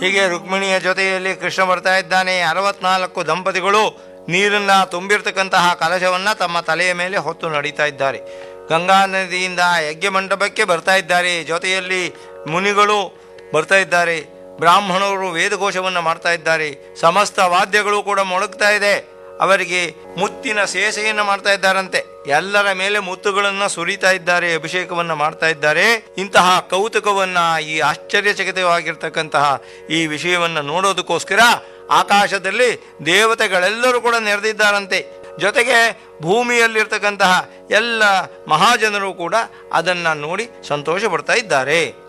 ಹೀಗೆ ರುಕ್ಮಿಣಿಯ ಜೊತೆಯಲ್ಲಿ ಕೃಷ್ಣ ಬರ್ತಾ ಇದ್ದಾನೆ ಅರವತ್ನಾಲ್ಕು ದಂಪತಿಗಳು ನೀರನ್ನ ತುಂಬಿರ್ತಕ್ಕಂತಹ ಕಲಶವನ್ನ ತಮ್ಮ ತಲೆಯ ಮೇಲೆ ಹೊತ್ತು ನಡೀತಾ ಇದ್ದಾರೆ ಗಂಗಾ ನದಿಯಿಂದ ಯಜ್ಞ ಮಂಟಪಕ್ಕೆ ಬರ್ತಾ ಇದ್ದಾರೆ ಜೊತೆಯಲ್ಲಿ ಮುನಿಗಳು ಬರ್ತಾ ಇದ್ದಾರೆ ಬ್ರಾಹ್ಮಣರು ವೇದಘೋಷವನ್ನು ಮಾಡ್ತಾ ಇದ್ದಾರೆ ಸಮಸ್ತ ವಾದ್ಯಗಳು ಕೂಡ ಮೊಳಗ್ತಾ ಇದೆ ಅವರಿಗೆ ಮುತ್ತಿನ ಸೇಸೆಯನ್ನು ಮಾಡ್ತಾ ಇದ್ದಾರಂತೆ ಎಲ್ಲರ ಮೇಲೆ ಮುತ್ತುಗಳನ್ನು ಸುರಿತಾ ಇದ್ದಾರೆ ಅಭಿಷೇಕವನ್ನ ಮಾಡ್ತಾ ಇದ್ದಾರೆ ಇಂತಹ ಕೌತುಕವನ್ನ ಈ ಆಶ್ಚರ್ಯಚಕಿತವಾಗಿರ್ತಕ್ಕಂತಹ ಈ ವಿಷಯವನ್ನ ನೋಡೋದಕ್ಕೋಸ್ಕರ ಆಕಾಶದಲ್ಲಿ ದೇವತೆಗಳೆಲ್ಲರೂ ಕೂಡ ನೆರೆದಿದ್ದಾರಂತೆ ಜೊತೆಗೆ ಭೂಮಿಯಲ್ಲಿರ್ತಕ್ಕಂತಹ ಎಲ್ಲ ಮಹಾಜನರು ಕೂಡ ಅದನ್ನ ನೋಡಿ ಸಂತೋಷ ಪಡ್ತಾ ಇದ್ದಾರೆ